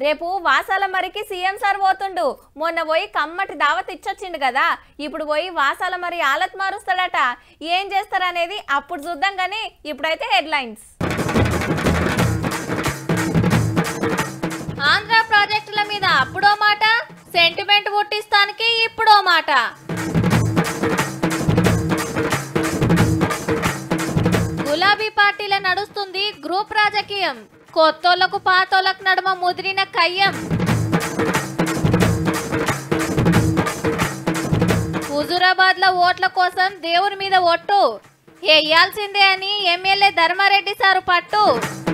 రేపు వాసాల మరికి CM sir పోతుండు మొన్న పోయి కమ్మటి దావత్ ఇచ్చొచ్చిండు కదా ఇప్పుడు పోయి వాసాల మరి ఆలత్ మారుస్తాడట ఏం చేస్తారనేది అప్పుడు చూద్దాం కానీ ఇప్పుడైతే హెడ్లైన్స్ ఆంధ్ర ప్రాజెక్టుల మీద అప్పుడో మాట సెంటిమెంట్ పుట్టిస్తానికి ఇప్పుడో మాట గులాబీ పార్టీల నడుస్తుంది గ్రూప్ రాజకీయం కొత్తోళ్లకు పాతోళ్లకు నడుమ ముదిరిన కయ్యం హుజూరాబాద్ లో ఓట్ల కోసం దేవుని మీద ఒట్టు వేయాల్సిందే అని ఎమ్మెల్యే ధర్మారెడ్డి సారు పట్టు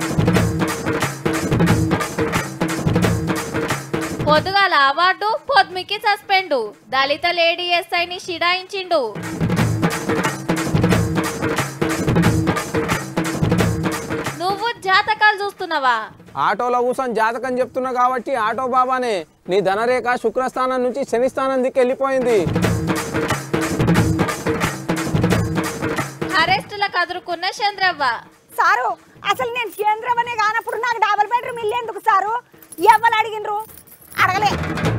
పొద్దుగాల అవార్డు పొద్దుమికి సస్పెండు దళిత లేడీ ఎస్ఐని షిడాయించిండు నువ్వు జాతకాలు చూస్తున్నావా ఆటోలో కూర్చొని జాతకం చెప్తున్నా కాబట్టి ఆటో బాబానే నీ ధనరేఖ శుక్రస్థానం నుంచి శనిస్థానం దిక్కు వెళ్ళిపోయింది అరెస్టుల కదురుకున్న చంద్రవ్వ సారు అసలు నేను కేంద్రమనే కానప్పుడు నాకు డబుల్ బెడ్రూమ్ ఇల్లు ఎందుకు సారు ఎవరు అడిగినరు అడగలే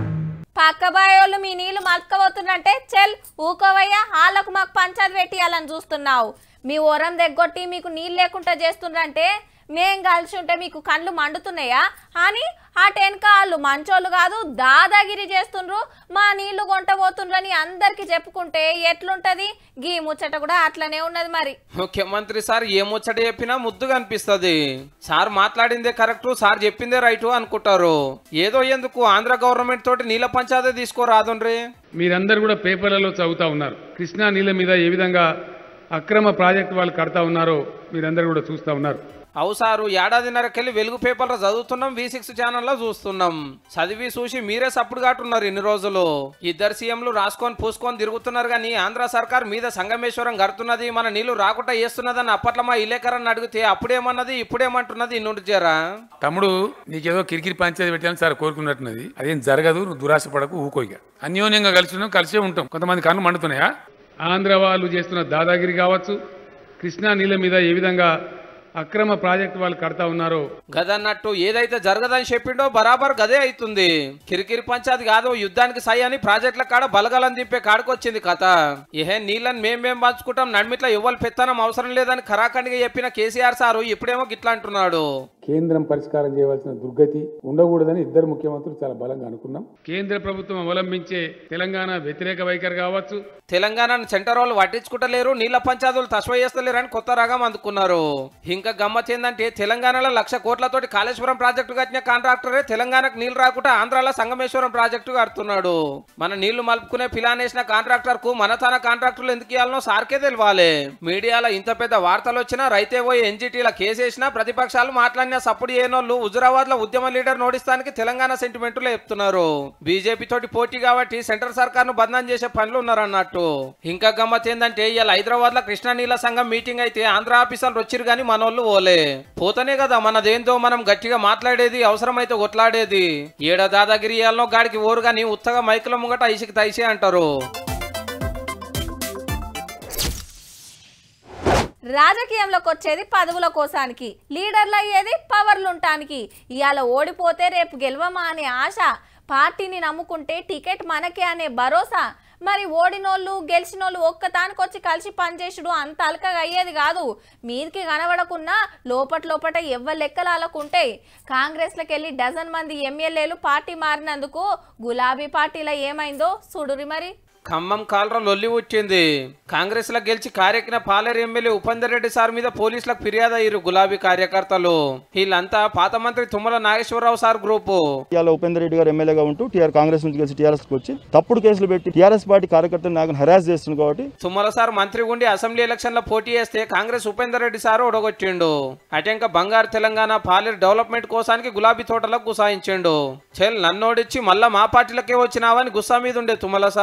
పక్క బాయోళ్ళు మీ నీళ్లు మలకపోతుందంటే చెల్ ఊకోవయ్యా వాళ్ళకు మాకు పంచాయతీ పెట్టియాలని చూస్తున్నావు మీ ఓరం దగ్గొట్టి మీకు నీళ్ళు లేకుండా చేస్తుండ్రంటే మేం కలిసి ఉంటే మీకు కళ్ళు మండుతున్నాయా అని ఆ టెన్క వాళ్ళు మంచోళ్ళు కాదు దాదాగిరి చేస్తుండ్రు మా నీళ్లు కొంటబోతుండ్రని అందరికి చెప్పుకుంటే ఎట్లుంటది గీ ముచ్చట కూడా అట్లనే ఉన్నది మరి ముఖ్యమంత్రి సార్ ఏ ముచ్చట చెప్పినా ముద్దుగా అనిపిస్తుంది సార్ మాట్లాడిందే కరెక్ట్ సార్ చెప్పిందే రైట్ అనుకుంటారు ఏదో ఎందుకు ఆంధ్ర గవర్నమెంట్ తోటి నీళ్ళ పంచాయతీ తీసుకోరాదుండ్రి మీరందరూ కూడా పేపర్లలో చదువుతా ఉన్నారు కృష్ణా నీళ్ళ మీద ఏ విధంగా అక్రమ ప్రాజెక్టు వాళ్ళు కడతా ఉన్నారో మీరందరూ కూడా చూస్తూ ఉన్నారు అవు సారు ఏడాదిన్నరకెళ్ళి వెలుగు పేపర్లో చదువుతున్నాం వి సిక్స్ ఛానల్లో చూస్తున్నాం చదివి చూసి మీరే సప్పుడు కాటున్నారు ఇన్ని రోజులు ఇద్దరు సీఎంలు రాసుకొని పూసుకొని తిరుగుతున్నారు కానీ ఆంధ్ర సర్కార్ మీద సంగమేశ్వరం కడుతున్నది మన నీళ్లు రాకుండా చేస్తున్నదని అప్పట్లో మా ఇలేకరని అడిగితే అప్పుడేమన్నది ఇప్పుడేమంటున్నది ఇన్నుండి చేరా తమ్ముడు నీకేదో కిరికిరి పంచాయతీ పెట్టాలని సార్ కోరుకున్నట్టున్నది అదేం జరగదు నువ్వు దురాశ పడకు ఊకోయిగా అన్యోన్యంగా కలిసి ఉన్నాం కలిసే ఉంటాం కొంతమంది కళ్ళు మండుతున్నాయా ఆంధ్ర వాళ్ళు చేస్తున్న దాదాగిరి కావచ్చు కృష్ణా నీళ్ళ మీద ఏ విధంగా అక్రమ ప్రాజెక్టు వాళ్ళు కడతా ఉన్నారో గదన్నట్టు ఏదైతే జరగదని చెప్పిండో బరాబర్ గదే అవుతుంది కిరికిరి పంచాది కాదు యుద్ధానికి సై అని ప్రాజెక్టుల కాడ బలగలని దింపే కాడకొచ్చింది కథ ఏహే నీళ్ళని మేం మేం పంచుకుంటాం నడిమిట్ల ఎవ్వరు పెత్తనం అవసరం లేదని ఖరాఖండిగా చెప్పిన కేసీఆర్ సారు ఇప్పుడేమో గిట్లా అంటున్నాడు కేంద్రం పరిష్కారం చేయవలసిన దుర్గతి ఉండకూడదని ఇద్దరు ముఖ్యమంత్రులు చాలా బలంగా అనుకున్నాం కేంద్ర ప్రభుత్వం అవలంబించే తెలంగాణ వ్యతిరేక వైఖరి కావచ్చు తెలంగాణను సెంటర్ వాళ్ళు పట్టించుకుంటలేరు నీళ్ళ పంచాయతీలు తస్వ చేస్తలేరని కొత్త రాగం అందుకున్నారు ఇంకా గమ్మత్ ఏంటంటే తెలంగాణలో లక్ష కోట్లతోటి కాళేశ్వరం ప్రాజెక్టు కట్టిన కాంట్రాక్టరే తెలంగాణకు నీళ్లు రాకుండా ఆంధ్రాలో సంగమేశ్వరం ప్రాజెక్టు కడుతున్నాడు మన నీళ్లు మలుపుకునే పిలాన్ వేసిన కాంట్రాక్టర్ కు మన తన కాంట్రాక్టులు ఎందుకు ఇవ్వాలనో సార్కే తెలియాలి మీడియాలో ఇంత పెద్ద వార్తలు వచ్చినా రైతే పోయి ఎన్జిటీల కేసేసినా ప్రతిపక్షాలు మాట్లాడిన సప్పుడు చేయనోళ్ళు హుజురాబాద్ లో ఉద్యమ లీడర్ నోడిస్తానికి తెలంగాణ సెంటిమెంట్లు చెప్తున్నారు బీజేపీ తోటి పోటీ కాబట్టి సెంట్రల్ సర్కార్ ను బదనాం చేసే పనులు ఉన్నారన్నట్టు ఇంకా గమ్మత్ ఏంటంటే ఇవాళ హైదరాబాద్ లో కృష్ణా నీళ్ళ సంఘం మీటింగ్ అయితే ఆంధ్ర ఆఫీసర్లు వచ్చిరు కానీ మనోళ్ళు పోలే పోతనే కదా మనదేందో మనం గట్టిగా మాట్లాడేది అవసరమైతే కొట్లాడేది ఏడ దాదాగిరి ఇయ్యాలనో గాడికి ఓరు గాని ఉత్తగా మైకుల ముంగట ఐసికి తైసే అంటారు రాజకీయంలోకి వచ్చేది పదవుల కోసానికి లీడర్లు అయ్యేది పవర్లు ఉండటానికి ఇవాళ ఓడిపోతే రేపు గెలవమా అనే ఆశ పార్టీని నమ్ముకుంటే టికెట్ మనకే అనే భరోసా మరి ఓడినోళ్ళు గెలిచినోళ్ళు ఒక్కతానికొచ్చి కలిసి పనిచేసుడు అంత అలకగా అయ్యేది కాదు మీదికి కనబడకున్నా లోపట లోపట ఎవ్వరు లెక్కలు అలకుంటాయి కాంగ్రెస్లోకి వెళ్ళి డజన్ మంది ఎమ్మెల్యేలు పార్టీ మారినందుకు గులాబీ పార్టీలో ఏమైందో చూడురి మరి ఖమ్మం కాలర లొల్లి వచ్చింది కాంగ్రెస్ లో గెలిచి కారెక్కిన పాలేరు ఎమ్మెల్యే ఉపేందర్ రెడ్డి సార్ మీద పోలీసులకు ఫిర్యాదు అయ్యారు గులాబీ కార్యకర్తలు వీళ్ళంతా పాత మంత్రి తుమ్మల నాగేశ్వరరావు సార్ గ్రూపు ఇవాళ ఉపేందర్ రెడ్డి గారు ఎమ్మెల్యేగా ఉంటూ టీఆర్ కాంగ్రెస్ నుంచి కలిసి టీఆర్ఎస్ వచ్చి తప్పుడు కేసులు పెట్టి టీఆర్ఎస్ పార్టీ కార్యకర్తలు నాకు హెరాస్ చేస్తుంది కాబట్టి తుమ్మల సార్ మంత్రి ఉండి అసెంబ్లీ ఎలక్షన్ లో పోటీ చేస్తే కాంగ్రెస్ ఉపేందర్ రెడ్డి సార్ ఒడగొట్టిండు అటెంక బంగారు తెలంగాణ పాలేరు డెవలప్మెంట్ కోసానికి గులాబీ తోటలకు గుసాయించిండు చెల్ నన్నోడిచ్చి మళ్ళా మా పార్టీలకే వచ్చినావని గుస్సా మీద ఉండే తుమ్మల సారు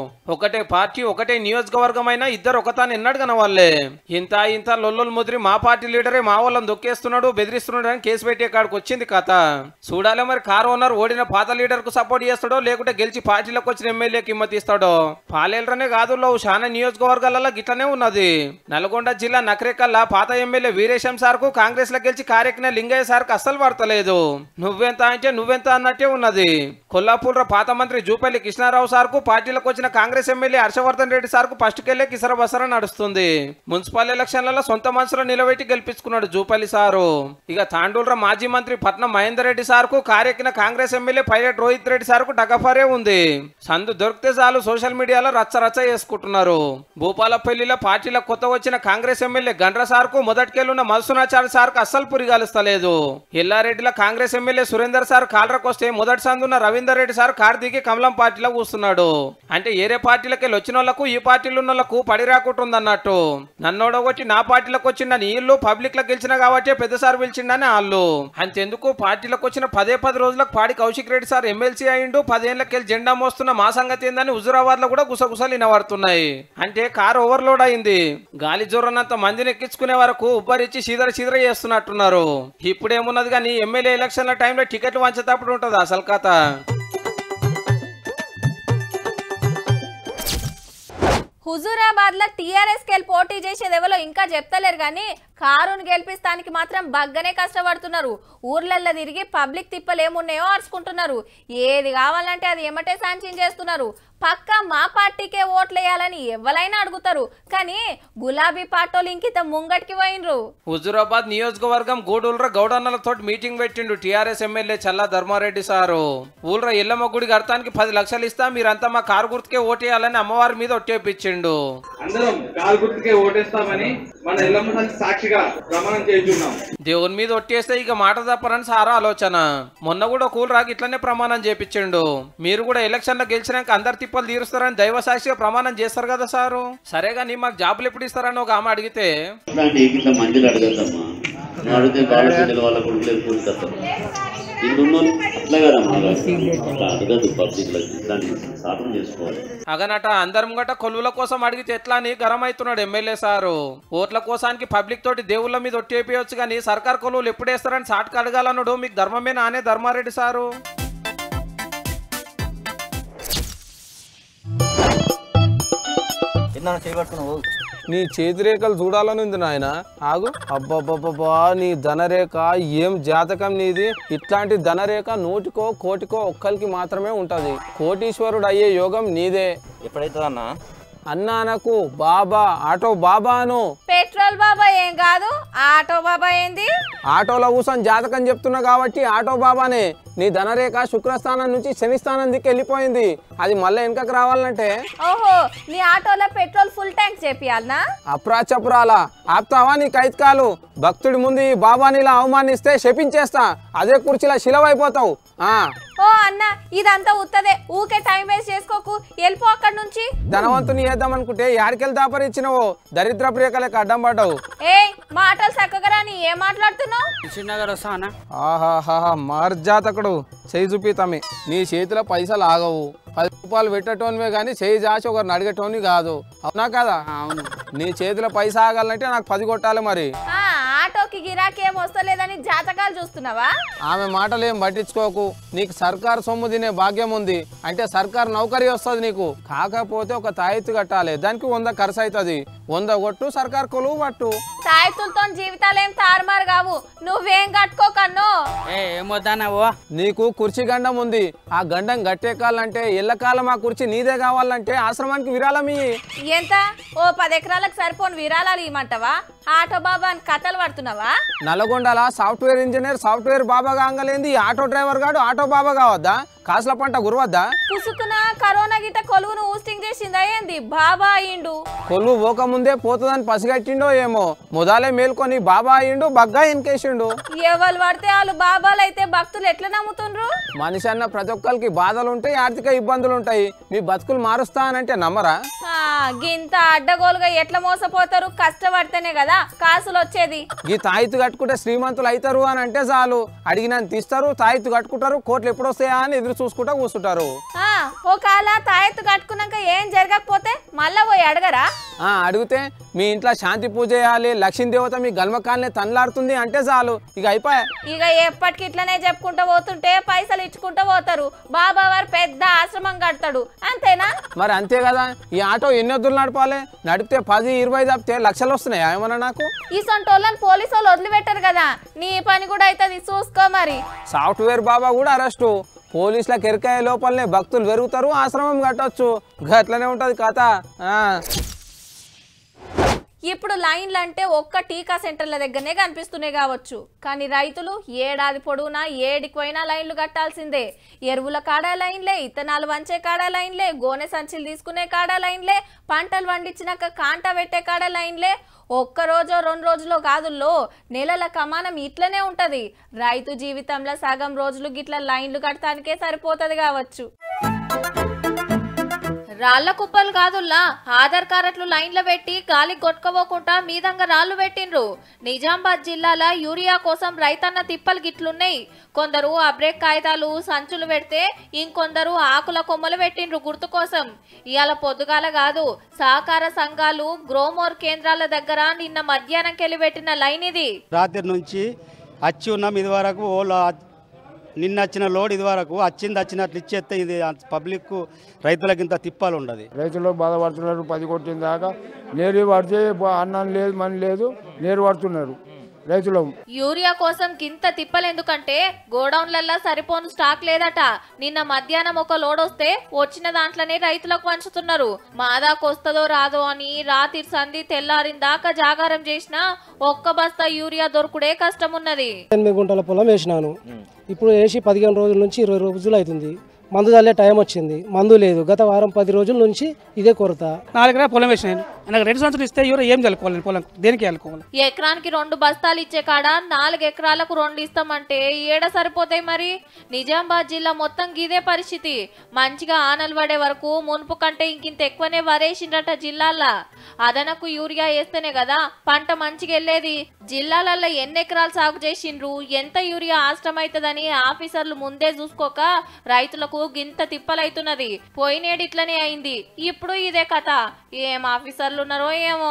ఒకటే పార్టీ ఒకటే నియోజకవర్గం అయినా ఇద్దరు ఒకతాను ఎన్నడు కనవాళ్ళే ఇంత ఇంత లొల్లులు ముదిరి మా పార్టీ లీడరే మా వాళ్ళని దొక్కేస్తున్నాడు బెదిరిస్తున్నాడు అని కేసు పెట్టే కాడికి వచ్చింది కథ చూడాలి మరి కారు ఓనర్ ఓడిన పాత లీడర్ కు సపోర్ట్ చేస్తాడో లేకుంటే గెలిచి పార్టీలోకి వచ్చిన ఎమ్మెల్యేకి కిమ్మతి ఇస్తాడో పాలేలరనే కాదు లో చాలా నియోజకవర్గాలలో గిట్లనే ఉన్నది నల్గొండ జిల్లా నకరేకల్లా పాత ఎమ్మెల్యే వీరేశం సార్ కు కాంగ్రెస్ లో గెలిచి కార్యక్రమ లింగయ్య సార్ కు అస్సలు పడతలేదు నువ్వెంత అంటే నువ్వెంత అన్నట్టే ఉన్నది కొల్లాపూర్ పాత మంత్రి జూపల్లి కృష్ణారావు సార్ కు పార్టీలకు వచ్చిన కాంగ్రెస్ ఎమ్మెల్యే హర్షవర్ధన్ రెడ్డి సార్ కు ఫస్ట్ కెళ్లే కిసర బసర నడుస్తుంది మున్సిపల్ ఎలక్షన్లలో సొంత మనసులో నిలబెట్టి గెలిపించుకున్నాడు జూపల్లి సారు ఇక తాండూల్ర మాజీ మంత్రి పట్నం మహేందర్ రెడ్డి సార్ కు కార్యక్రమ Congress MLA pilot Rohit Reddy sir కు డగఫారే ఉంది సందు దొరికితే చాలు సోషల్ మీడియాలో రచ్చ రచ్చ చేసుకుంటున్నారు భూపాలపల్లిలో పార్టీలో కొత్త వచ్చిన కాంగ్రెస్ ఎమ్మెల్యే గండ్ర సార్ కు మొదటికెళ్ళున్న మల్సునాచారి సార్ కు అస్సలు పురిగాలుస్తలేదు ఎల్లారెడ్డిలో కాంగ్రెస్ ఎమ్మెల్యే సురేందర్ సార్ కాలరకొస్తే మొదటి సందున్న రవీందర్ రెడ్డి సార్ కారు దిగి కమలం పార్టీలో కూస్తున్నాడు అంటే ఏరే పార్టీలకి వెళ్ళి వచ్చిన వాళ్ళకు ఈ పార్టీలో ఉన్న వాళ్ళకు పడి రాకుంటుందన్నట్టు నన్నోడగొచ్చి నా పార్టీలకు వచ్చిన నీళ్లు పబ్లిక్ లో గెలిచిన కాబట్టి పెద్ద సార్ పిలిచిండని వాళ్ళు అంతెందుకు పార్టీలకు వచ్చిన పదే పది రోజులకు పాడి కౌశిక్ రెడ్డి సార్ ఎమ్మెల్సీ అయిండు పదేళ్లకెళ్ళి జెండా మోస్తున్న మా సంగతి ఏందని హుజురాబాద్ లో కూడా గుసగుసలు వినబడుతున్నాయి అంటే కారు ఓవర్లోడ్ అయింది గాలి జొర్రనంత మందిని ఎక్కించుకునే వరకు ఉబ్బరిచ్చి సీదర సీదర చేస్తున్నట్టున్నారు ఇప్పుడేమున్నది కానీ ఎమ్మెల్యే ఎలక్షన్ల టైంలో టికెట్లు వంచేటప్పుడు ఉంటుంది అసలు కథ హుజూరాబాద్ లో టీఆర్ఎస్ కెళ్ళి పోటీ చేసేది ఎవరో ఇంకా చెప్తలేరు కానీ కారును గెలిపిస్తానికి మాత్రం బగ్గనే కష్టపడుతున్నారు ఊర్లల్లో తిరిగి పబ్లిక్ తిప్పలు ఏమున్నాయో అరుచుకుంటున్నారు ఏది కావాలంటే అది ఎమ్మటే శాంక్షన్ చేస్తున్నారు పక్క మా పార్టీకే ఓట్లు వేయాలని ఎవరైనా అడుగుతారు కానీ గులాబీ పార్టీలు ఇంకిత ముంగటికి పోయినరు హుజురాబాద్ నియోజకవర్గం గూడూల్ర గౌడన్నలతో మీటింగ్ పెట్టిండు TRS MLA Challa Dharmareddy sir ఊళ్ళ ఎల్లమ్మ గుడి కడతానికి పది లక్షలు ఇస్తా మీరంతా మా కారు గుర్తుకే ఓటేయాలని అమ్మవారి మీద ఒట్టేపించిండు అందరం కాలు గుర్తుకే ఓటేస్తామని మన ఎల్లమ్మ తల్లి సాక్షిగా ప్రమాణం చేస్తున్నాం దేవుని మీద ఒట్టేస్తే ఇక మాట తప్పరని సారా ఆలోచన మొన్న కూడా కూల్ రాకి ఇట్లనే ప్రమాణం చేపించిండు మీరు కూడా ఎలక్షన్ లో గెలిచినాక అందరు తిప్పలు తీరుస్తారని దైవ సాక్షిగా ప్రమాణం చేస్తారు కదా సారు సరే కానీ మాకు జాబులు ఎప్పుడు ఇస్తారని ఒక ఆమె అడిగితే ఇట్లాంటి ఇట్లా మందిలు అడగద్దమ్మా నువ్వు అడిగితే బాల పిల్లలు వాళ్ళ కొడుకులు కూలుకొస్తారు ఇల్లు ఉన్నోళ్ళు అట్లా కదమ్మా అట్లా అడగద్దు పబ్లిక్ ఇట్లాంటి సాధన చేసుకోవాలి అగనట అందరం గట కొలువుల కోసం అడిగితే ఎట్లా అని గరం అవుతున్నాడు ఎమ్మెల్యే సారు ఓట్ల కోసానికి పబ్లిక్ తోటి దేవుళ్ళ మీద ఒట్టేపియొచ్చు కానీ సర్కార్ కొలువులు ఎప్పుడు వేస్తారని సాటుకు అడగాలన్నాడు మీకు ధర్మమే నానే ధర్మారెడ్డి సారు నీ చేతి రేఖలు చూడాలని ఉంది నాయన ఆగు అబ్బబ్బబ్బబ్బా నీ ధనరేఖ ఏం జాతకం నీది ఇట్లాంటి ధనరేఖ నూటికో కోటికో ఒక్కరికి మాత్రమే ఉంటది కోటీశ్వరుడు అయ్యే యోగం నీదే ఎప్పుడైతుందన్నా అన్నానకు బాబా ఆటో బాబాను పెట్రోల్ బాబా ఏం కాదు ఆటో బాబా ఏంది ఆటోలో కూర్చొని జాతకం చెప్తున్నా కాబట్టి ఆటో బాబానే నీ ధనరేఖ శుక్రస్థానం నుంచి శనిస్థానం దిక్కు వెళ్ళిపోయింది అది మళ్ళీ వెనకకు రావాలంటే ఓహో నీ ఆటోలో పెట్రోల్ ఫుల్ ట్యాంక్ చేపియాలనా అప్రా చపురాలా ఆపుతావా నీ కైత్కాలు భక్తుడి ముందు ఈ బాబాని ఇలా అవమానిస్తే శపించేస్తా అదే కుర్చీలా శిలవైపోతావు ఆ ఓ అన్న ఇదంతా ఉత్తదే ఊకే టైం వేస్ట్ చేసుకోకు వెళ్ళిపో అక్కడి నుంచి ధనవంతుని చేద్దాం అనుకుంటే యాడికెళ్ళి దాపరిచ్చినవో దరిద్ర ప్రియకలకు అడ్డం పడ్డావు ఏయ్ మాటలు చక్కగా రాని ఏం మాట్లాడుతున్నావు చిన్నగారు వస్తానా ఆహాహా మార్జాతకుడు చేయి చూపితమే నీ చేతిలో పైసలు ఆగవు పది రూపాయలు పెట్టేటోనివే కానీ చేయి జాచి ఒకరిని అడిగేటోని కాదు అవునా కదా అవును నీ చేతిలో పైసా ఆగాలంటే నాకు పది కొట్టాలి మరి ఆ, ఆటోకి గిరాకీ ఏం వస్తలేదని జాతకాలు చూస్తున్నావా ఆమె మాటలు ఏం పట్టించుకోకు నీకు సర్కార్ సొమ్ము తినే భాగ్యం ఉంది అంటే సర్కార్ నౌకరీ వస్తుంది నీకు కాకపోతే ఒక తాయెత్తు కట్టాలి దానికి వంద ఖర్చు అవుతుంది వంద కొట్టు సర్కార్ కొలువు పట్టు తాయెత్తులతో జీవితాలు ఏం తారుమారు కావు నువ్వేం కట్టుకోకన్నో ఏ ఏమొద్దన్నావో నీకు కుర్చీ గండం ఉంది ఆ గండం గట్టెక్కాలంటే ఎల్లకాలం ఆ కుర్చీ నీదే కావాలంటే ఆశ్రమానికి విరాళం ఇయ్యి ఎంత ఓ పది ఎకరాలకు సరిపోని విరాళాలు ఇవ్వమంటావా ఆటో బాబా అని కథలు పడుతున్నావా నల్లగొండల సాఫ్ట్వేర్ ఇంజనీర్ సాఫ్ట్వేర్ బాబా కాగలేంది ఆటో డ్రైవర్ గాడు ఆటో బాబా కావద్దా కాసుల పంట గురవద్దా పుసుకున కరోనా గిట్ట కొలువును ఊస్టింగ్ చేసిందా ఏంది బాబా అయిండు కొలువు పోకముందే పోతుందని పసిగట్టిండో ఏమో మొదలే మేల్కొని బాబా అయ్యిండు బగ్గా ఎన్కేసిండు ఎవరు పడితే వాళ్ళు బాబాలు అయితే భక్తులు ఎట్లా నమ్ముతుండ్రు మనిషి అన్న ప్రతి ఒక్కరికి బాధలు ఉంటాయి ఆర్థిక ఇబ్బందులు ఉంటాయి మీ బతుకులు మారుస్తా అని అంటే నమ్మరా ఆ, గింత అడ్డగోలుగా ఎట్లా మోసపోతారు కష్టపడితేనే కదా కాసులు వచ్చేది ఈ తాయితు కట్టుకుంటే శ్రీమంతులు అవుతారు అని అంటే చాలు అడిగినంత ఇస్తారు తాయితు కట్టుకుంటారు కోట్లు ఎప్పుడు వస్తాయా అని ఎదురు చూసుకుంటా కూర్చుంటారు ఆ, ఒకవేళ తాయెత్తు కట్టుకున్నాక ఏం జరగకపోతే మళ్ళా పోయి అడగరా ఆ, అడిగితే మీ ఇంట్లో శాంతి పూజ చేయాలి లక్ష్మీదేవత మీ గల్మకాల్ని తనలాడుతుంది అంటే చాలు ఇక అయిపోయా ఇక ఎప్పటికి ఇట్లనే చెప్పుకుంటూ పోతుంటే పైసలు ఇచ్చుకుంటూ పోతారు బాబా వారు పెద్ద ఆశ్రమం కడతాడు అంతేనా మరి అంతే కదా ఈ ఆటో ఎన్ని వద్దులు నడపాలి నడిపితే పది ఇరవై తప్పితే లక్షలు వస్తున్నాయా ఏమన్నా నాకు ఈ సొంటోళ్ళని పోలీసు వాళ్ళు వదిలిపెట్టారు కదా నీ పని కూడా అవుతుంది చూసుకో మరి సాఫ్ట్వేర్ బాబా కూడా అరెస్టు పోలీసులకు ఎరికాయ లోపలనే భక్తులు పెరుగుతారు ఆశ్రమం కట్టొచ్చు గట్లనే ఉంటది కథ ఆ. ఇప్పుడు లైన్లు అంటే ఒక్క టీకా సెంటర్ల దగ్గరనే కనిపిస్తున్నాయి కావచ్చు కానీ రైతులు ఏడాది పొడవునా ఏడికి పోయినా లైన్లు కట్టాల్సిందే ఎరువుల కాడా లైన్లే ఇత్తనాలు వంచే కాడా లైన్లే గోనె సంచులు తీసుకునే కాడా లైన్లే పంటలు పండించినాక కాంట పెట్టే కాడా లైన్లే ఒక్క రోజో రెండు రోజులో కాదుల్లో నెలల కమానం ఇట్లనే ఉంటది రైతు జీవితంలో సగం రోజులు గిట్ల లైన్లు కట్టడానికే సరిపోతుంది కావచ్చు రాళ్ల కుప్పలు కాదుల్లా ఆధార్ కార్డులు లైన్లో పెట్టి గాలి కొట్టుకోపోకుండా మీదంగా రాళ్లు పెట్టిండ్రు నిజామాబాద్ జిల్లాల యూరియా కోసం రైతన్న తిప్పలు గిట్లున్నాయి కొందరు అబ్రేక్ కాగితాలు సంచులు పెడితే ఇంకొందరు ఆకుల కొమ్మలు పెట్టిండ్రు గుర్తు కోసం ఇవాళ పొద్దుగాల కాదు సహకార సంఘాలు గ్రోమోర్ కేంద్రాల దగ్గర నిన్న మధ్యాహ్నం పెట్టిన లైన్ ఇది రాత్రి నుంచి వచ్చి ఉన్నాం ఇది వరకు ఓలో నిన్న వచ్చిన లోడ్ ఇది వరకు వచ్చింది వచ్చినట్లు ఇచ్చేస్తే ఇది పబ్లిక్ రైతులకు ఇంత తిప్పాలు ఉండదు రైతులు బాధపడుతున్నారు పది కొట్టిన దాకా నేరు పడితే బా- అన్నం లేదు మని లేదు నేరు పడుతున్నారు రైతులు యూరియా కోసం గింత తిప్పలేందుకంటే గోడౌన్లల్లో సరిపోను స్టాక్ లేదట నిన్న మధ్యాహ్నం ఒక లోడ్ వస్తే వచ్చిన దాంట్లోనే రైతులకు పంచుతున్నారు మాదాకు వస్తుందో రాదో అని రాత్రి సంధి తెల్లారిన దాకా జాగారం చేసినా ఒక్క బస్తా యూరియా దొరుకుడే కష్టమున్నది ఎనిమిది గుంటల పొలం వేసినాను ఇప్పుడు వేసి పదిహేను రోజుల నుంచి ఇరవై రోజులు అవుతుంది మందు చల్లే టైం వచ్చింది మందు లేదు గత వారం పది రోజుల నుంచి ఇదే కొరత నాలుగు ఎకరా పొలం వేసినాను నాకు రెండు సంవత్సరాలు ఇస్తే ఎవరు ఏం చల్లుకోవాలి పొలం దేనికి చల్లుకోవాలి ఎకరానికి రెండు బస్తాలు ఇచ్చే కాడ నాలుగు ఎకరాలకు రెండు ఇస్తామంటే ఏడ సరిపోతాయి మరి నిజామాబాద్ జిల్లా మొత్తం గిదే పరిస్థితి మంచిగా ఆనలు పడే వరకు మునుపు కంటే ఇంకింత ఎక్కువనే వరేసిండట జిల్లాల్లో అదనకు యూరియా వేస్తేనే కదా పంట మంచిగా వెళ్ళేది జిల్లాలలో ఎన్ని ఎకరాలు సాగు చేసిండ్రు ఎంత యూరియా ఆష్టమైతుందని ఆఫీసర్లు ముందే చూసుకోక రైతులకు గింత తిప్పలైతున్నది పోయినేడు ఇట్లనే అయింది ఇప్పుడు ఇదే కథ ఏం ఆఫీసర్లు ఉన్నారో ఏమో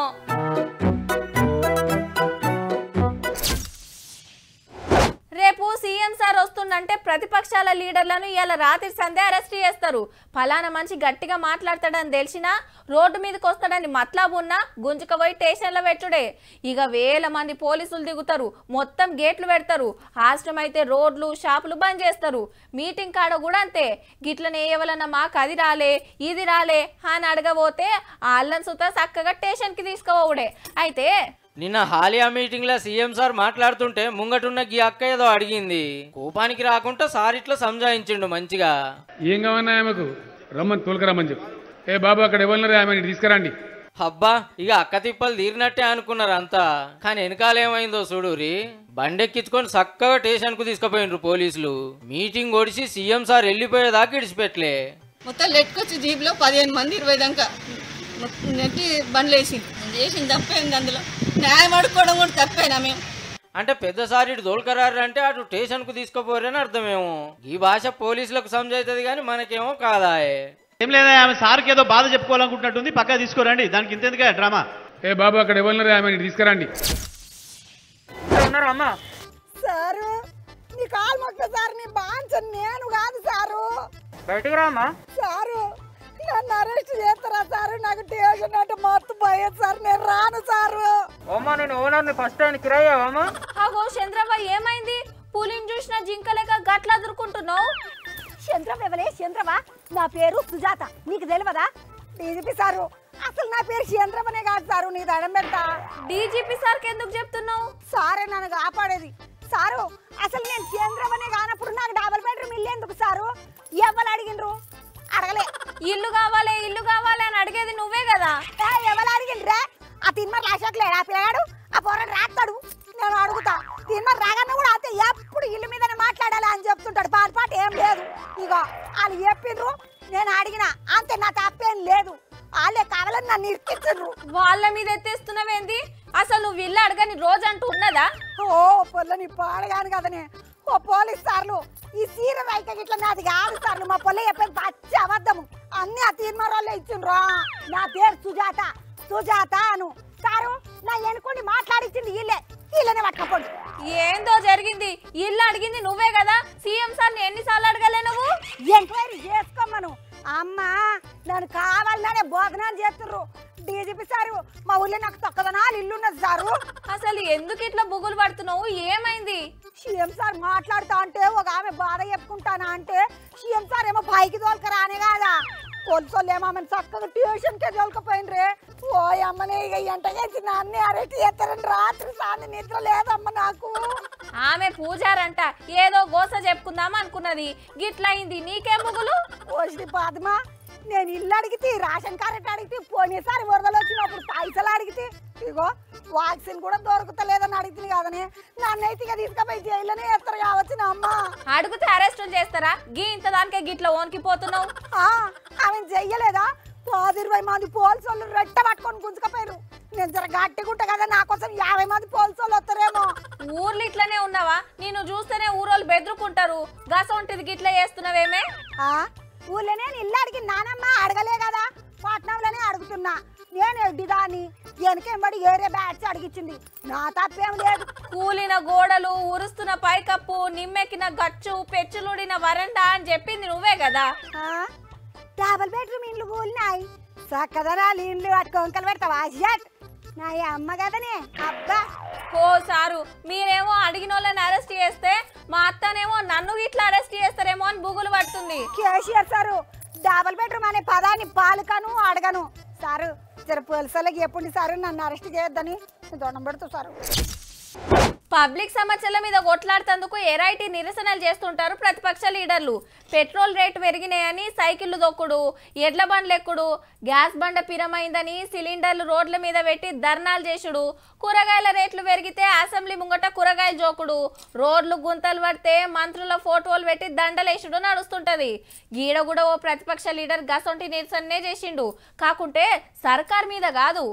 రేపు సీఎం సార్ వస్తుందంటే ప్రతిపక్షాల లీడర్లను ఇవాళ రాత్రి సందే అరెస్ట్ చేస్తారు ఫలానా మనిషి గట్టిగా మాట్లాడతాడని తెలిసినా రోడ్డు మీదకి వస్తాడని మట్లాబున్నా గుంజుకపోయి స్టేషన్లో పెట్టుడే ఇక వేల మంది పోలీసులు దిగుతారు మొత్తం గేట్లు పెడతారు ఆశ్రమం అయితే రోడ్లు షాపులు బంద్ చేస్తారు మీటింగ్ కాడ కూడా అంతే గిట్లనే ఏవలన్నా మాకు అది రాలే ఇది రాలే అని అడగబోతే వాళ్ళని సుతా చక్కగా స్టేషన్కి తీసుకుపోవుడే అయితే నిన్న హాలియా మీటింగ్ లో సీఎం సార్ మాట్లాడుతుంటే ముంగటున్న గీ అక్క ఏదో అడిగింది కోపానికి రాకుండా సార్ ఇట్లా సంజాయించిండు మంచిగా ఏం కావన్నా ఆమెకు రమ్మని తోలుకరమ్మని చెప్పు ఏ బాబు అక్కడ ఎవరున్నారా ఆమె తీసుకురండి అబ్బా ఇక అక్క తిప్పలు తీరినట్టే అనుకున్నారు అంతా కానీ వెనకాలేమైందో చూడురి బండెక్కించుకొని చక్కగా స్టేషన్ కు తీసుకుపోయినరు పోలీసులు మీటింగ్ ఓడిసి సీఎం సార్ వెళ్ళిపోయేదాకా ఇడిచిపెట్టలే మొత్తం లెట్టుకొచ్చి జీప్లో పదిహేను మంది ఇరవై దాకా మొత్తం నెట్టి బండ్లు వేసి చేసింది తప్పేంది అందులో న్యాయం అడుక్కోవడం కూడా తప్పేనా మేము అంటే పెద్ద సార్ ఇటు దోల్కరారు అంటే అటు స్టేషన్ కు తీసుకుపోరని అర్థమేమో ఈ భాష పోలీసులకు సంజైతుంది కానీ మనకేమో కాదాయే ఏం లేదా ఆమె సార్కి ఏదో బాధ చెప్పుకోవాలనుకుంటున్నట్టుంది పక్కా తీసుకోరండి దానికి ఇంతెందుకే డ్రామా ఏ బాబు అక్కడ ఎవరున్నారా ఆమె తీసుకురండి అమ్మా సారు నీ కాలు మొక్క సార్ నీ బాంచ నేను కాదు సారు బయటకు రామా సారు నన్ను అరెస్ట్ చేస్తారా సారు నాకు స్టేషన్ అంటే మొత్తం భయం సార్ నేను రాను సారు అమ్మా నేను ఓనర్ని ఫస్ట్ టైం కిరాయావమ్మా అగో చంద్రబాబు ఏమైంది పులిని చూసిన జింకలేక గట్ల అదురుకుంటున్నావు చంద్రబాబు ఎవలే చంద్రబా నా పేరు సుజాత నీకు తెలియదా డీజీపీ సారు అసలు నా పేరు చంద్రబనే కాదు సారు నీ దండం పెడతా డీజీపీ సార్కి ఎందుకు చెప్తున్నావు సారే నన్ను కాపాడేది సారు అసలు నేను చంద్రబనే కానప్పుడు నాకు డబల్ బెడ్రూమ్ ఇల్లు ఎందుకు సారు ఎవరు అడిగినరు అడగలే ఇల్లు కావాలి ఇల్లు కావాలి అని అడిగేది నువ్వే కదా ఏ, ఎవరు అడిగినరే ఆ తిన్మర్ లాషక్ లేడా పిల్లగాడు ఆ పొర ఇగో వాళ్ళు చెప్పిండ్రు నేను అడిగిన అంతే నా తప్పేం లేదు వాళ్ళే కావాలని నన్ను ఇరికించు వాళ్ళ మీద ఎత్తేస్తున్నావేంది అసలు నువ్వు ఇల్లు అడగని రోజు అంటూ ఉన్నదా ఓ పొల్లని పాడగాను కదనే ఓ పోలీస్ సార్లు ఈ సీర రైక గిట్ల నాది కాదు సార్లు మా పొల్ల చెప్పేది పచ్చి అబద్ధము అన్ని ఆ తీర్మారాల్లో ఇచ్చిండ్రు నా పేరు సుజాత సుజాత అను సారు నా ఎనుకోండి మాట్లాడిచ్చింది వీళ్ళే వీళ్ళనే పట్టుకపోండి ఏందో జరిగింది ఇల్లు అడిగింది నువ్వే కదా సీఎం సార్ని ఎన్నిసార్లు అడగలే నువ్వు ఎంక్వైరీ చేసుకోమను అమ్మా నన్ను కావాలనే బోధనాలు చేస్తుర్రు డీజీపీ సారు మా ఊళ్ళో నాకు తొక్కదనాలు ఇల్లున్నది సారు అసలు ఎందుకు ఇట్లా బుగులు పడుతున్నావు ఏమైంది సీఎం సార్ మాట్లాడుతా అంటే ఒక ఆమె బాధ చెప్పుకుంటానా అంటే సీఎం సార్ ఏమో పైకి తోలుకరానే కాదా పోలీసు ఏమో ఆమెను చక్కగా ట్యూషన్కే తోలుకపోయినరే ఓ అమ్మనే ఇక ఎంట చేసి నాన్నే అరెస్ట్ చేస్తారని రాత్రి సాని నిద్ర లేదమ్మ నాకు ఆమె పూజారంట ఏదో గోస చెప్పుకుందాం అనుకున్నది గిట్లయింది నీకేం బుగులు ఓసి పాదమా నేను ఇల్లు అడిగితే రేషన్ కార్డు అడిగితే పోయినసారి వరదలు వచ్చినప్పుడు పైసలు అడిగితే ఇగో వాక్సిన్ కూడా దొరుకుతలేదని అడిగింది కదనే నన్నైతే ఇక తీసుకుపోయి జైల్లోనే వేస్తారు కావచ్చు నా అమ్మ అడిగితే అరెస్టులు చేస్తారా గీ ఇంత దానికే గిట్ల ఓనికిపోతున్నావు ఆ, ఆమె చెయ్యలేదా పది ఇరవై మంది పోలీసు వాళ్ళు రెట్ట పట్టుకొని గుంజుకపోయారు నేను జర గట్టిగుంటా కదా నా కోసం యాభై మంది పోలీసు వాళ్ళు వస్తారేమో ఊర్లు ఇట్లనే ఉన్నావా నేను చూస్తేనే ఊరోళ్ళు బెదురుకుంటారు గసొంటిది గిట్ల చేస్తున్నావేమే ఆ, ఊళ్ళో నేను ఇల్లు అడిగి నానమ్మ అడగలే కదా పట్నంలోనే అడుగుతున్నా నేను ఎడ్డిదాన్ని వెనకెంబడి ఏరే బ్యాట్స్ అడిగిచ్చింది నా తప్పేం లేదు కూలిన గోడలు ఉరుస్తున్న పైకప్పు నిమ్మెక్కిన గచ్చు పెచ్చులుడిన వరండా అని చెప్పింది నువ్వే కదా డబల్ బెడ్రూమ్ ఇండ్లు కూలినాయి చక్కదనాలు ఇండ్లు అట్టుకోంకలు పెడతావా అజ్జట్ నా అమ్మ కదనే అబ్బా ఓ సారు మీరేమో అడిగిన వాళ్ళని అరెస్ట్ చేస్తే మా అత్తనేమో నన్ను ఇట్లా అరెస్ట్ చేస్తారేమో అని బుగులు పడుతుంది కేసీఆర్ సారు డబల్ బెడ్రూమ్ అనే పదాన్ని పాలకను అడగను సారు జర పోలీసులకి ఎప్పుడు సారు నన్ను అరెస్ట్ చేయొద్దని దండం పెడుతూ సారు పబ్లిక్ సమస్యల మీద కొట్లాడుతందుకు ఎరైటీ నిరసనలు చేస్తుంటారు ప్రతిపక్ష లీడర్లు పెట్రోల్ రేటు పెరిగినాయని సైకిళ్లు దొక్కుడు ఎడ్ల బండ్లు ఎక్కుడు గ్యాస్ బండ పిరమైందని సిలిండర్లు రోడ్ల మీద పెట్టి ధర్నాలు చేసుడు కూరగాయల రేట్లు పెరిగితే అసెంబ్లీ ముంగట కూరగాయలు జోకుడు రోడ్లు గుంతలు పడితే మంత్రుల ఫోటోలు పెట్టి దండలేసుడు నడుస్తుంటది గీడ కూడా ఓ ప్రతిపక్ష లీడర్ గసొంటి నిరసననే చేసిండు కాకుంటే సర్కార్ మీద కాదు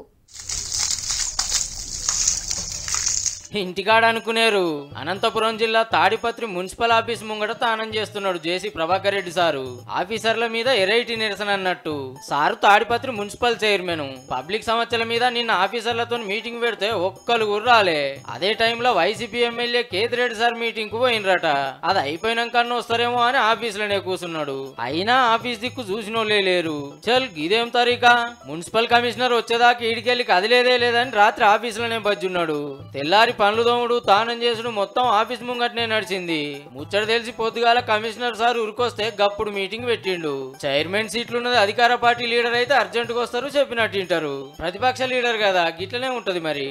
ఇంటికాడ అనుకునేరు అనంతపురం జిల్లా తాడిపత్రి మున్సిపల్ ఆఫీస్ ముంగట తానం చేస్తున్నాడు జేసీ ప్రభాకర్ రెడ్డి సారు ఆఫీసర్ల మీద ఎరైటీ నిరసన అన్నట్టు sir Tadipatri municipal chairman public సమస్యల మీద నిన్న ఆఫీసర్లతో మీటింగ్ పెడితే ఒక్కరు కూడా రాలే అదే టైంలో YCP MLA Kethireddy sir meeting కు పోయినరట అది అయిపోయినాక వస్తారేమో అని ఆఫీసులోనే కూర్చున్నాడు అయినా ఆఫీస్ దిక్కు చూసినోళ్ళే లేరు చల్ ఇదేం తరీకా మున్సిపల్ కమిషనర్ వచ్చేదాకా ఈడికెళ్ళి కదిలేదే లేదని రాత్రి ఆఫీసులోనే బజ్జున్నాడు తెల్లారి పనులు దోముడు తానం చేసుడు మొత్తం ఆఫీస్ ముంగటనే నడిచింది ముచ్చట తెలిసి పొద్దుగాల కమిషనర్ సార్ ఉరికొస్తే గప్పుడు మీటింగ్ పెట్టిండు చైర్మన్ సీట్లున్నది అధికార పార్టీ లీడర్ అయితే అర్జెంటుగా వస్తారు చెప్పినట్టు వింటారు ప్రతిపక్ష లీడర్ కదా గిట్లనే ఉంటది మరి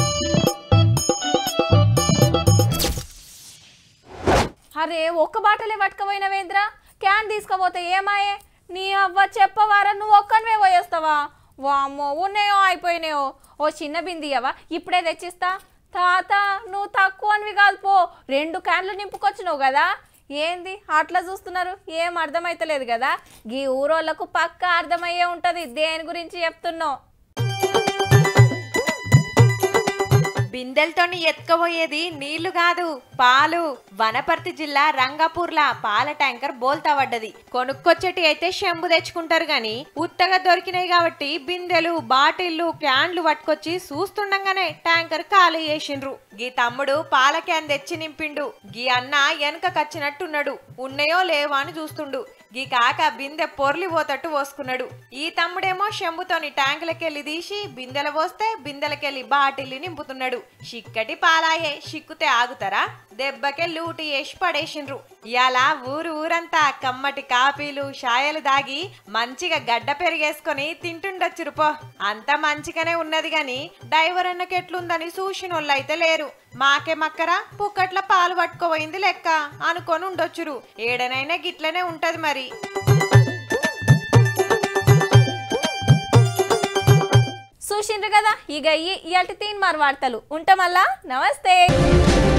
అరే ఒక్క బాటలే పట్టుకపోయినవేంద్రా క్యాన్ తీసుకపోతే ఏమాయే నీ అవ్వ చెప్పవారా నువ్వు ఒక్కనివే పోయేస్తావా వామ్మో ఉన్నాయో అయిపోయినాయో ఓ చిన్న బిందియవా ఇప్పుడే తెచ్చిస్తా తాత నువ్వు తక్కువనివి కాదు పో రెండు క్యాన్లు నింపుకొచ్చినావు కదా ఏంది అట్లా చూస్తున్నారు ఏం అర్థమైతలేదు కదా గీ ఊరోళ్ళకు పక్కా అర్థమయ్యే ఉంటది దేని గురించి చెప్తున్నావు బిందెలతోని ఎత్తుకపోయేది నీళ్లు కాదు పాలు వనపర్తి జిల్లా రంగాపూర్లా పాల ట్యాంకర్ బోల్తా పడ్డది కొనుక్కొచ్చేటి అయితే షెంబు తెచ్చుకుంటారు గాని ఉత్తగా దొరికినాయి కాబట్టి బిందెలు బాటిళ్లు క్యాన్లు పట్టుకొచ్చి చూస్తుండగానే ట్యాంకర్ ఖాళీ చేసిండ్రు గీ తమ్ముడు పాల క్యాన్ తెచ్చి నింపిండు గీ అన్న వెనక కచ్చినట్టున్నాడు ఉన్నాయో లేవో అని చూస్తుండు గీ కాక బిందె పొర్లి పోతట్టు పోసుకున్నాడు ఈ తమ్ముడేమో షెంబుతోని ట్యాంకులకెళ్ళి తీసి బిందెల పోస్తే బిందెలకెళ్ళి బాటిల్ని నింపుతున్నాడు చిక్కటి పాలాయే చిక్కుతే ఆగుతారా దెబ్బకే లూటి వేసి పడేసిండ్రు ఇయాల ఊరు ఊరంతా కమ్మటి కాపీలు షాయలు దాగి మంచిగా గడ్డ పెరిగేసుకొని తింటుండొచ్చురు పో అంత మంచిగానే ఉన్నది గాని డైవర్ అన్నకెట్లుందని చూసినోళ్ళైతే లేరు మాకే మక్కరా పుక్కట్ల పాలు పట్టుకోపోయింది లెక్క అనుకొని ఉండొచ్చురు ఏడనైనా గిట్లనే ఉంటది మరి చూసిండ్రు కదా ఇక ఈ ఇయాల్టి తీన్ మార్ వార్తలు ఉంటామల్లా నమస్తే